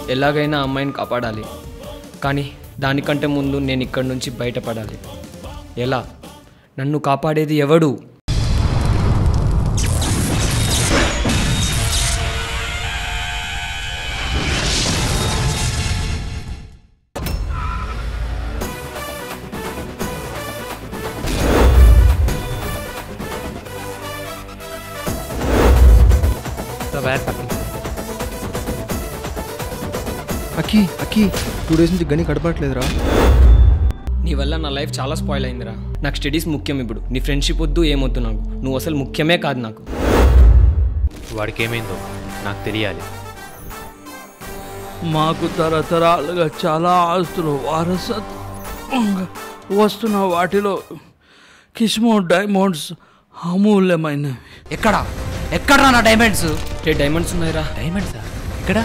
ఎలాగైనా ఆ అమ్మాయిని కాపాడాలి కానీ దానికంటే ముందు నేను ఇక్కడి నుంచి బయటపడాలి ఎలా నన్ను కాపాడేది ఎవడు అక్కి అక్కి టూ డేస్ నుంచి గని కడపట్లేదురా నీ వల్ల నా లైఫ్ చాలా స్పాయిల్ అయిందిరా నాకు స్టడీస్ ముఖ్యం ఇప్పుడు నీ ఫ్రెండ్షిప్ వద్దు ఏమొద్దు నాకు నువ్వు అసలు ముఖ్యమే కాదు నాకు వాడికి ఏమైందో నాకు తెలియాలి మాకు తరతరాలుగా చాలా ఆస్తులు వారసత్వంగా వస్తున్న వాటిలో కిస్మో డైమండ్స్ అమూల్యమైనవి ఎక్కడ ఎక్కడ నా డైమండ్స్ రే డైమండ్స్ ఉన్నాయిరా డైమండ్సా ఇక్కడ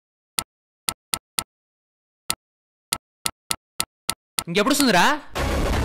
ఇంకెప్పుడు వస్తుందిరా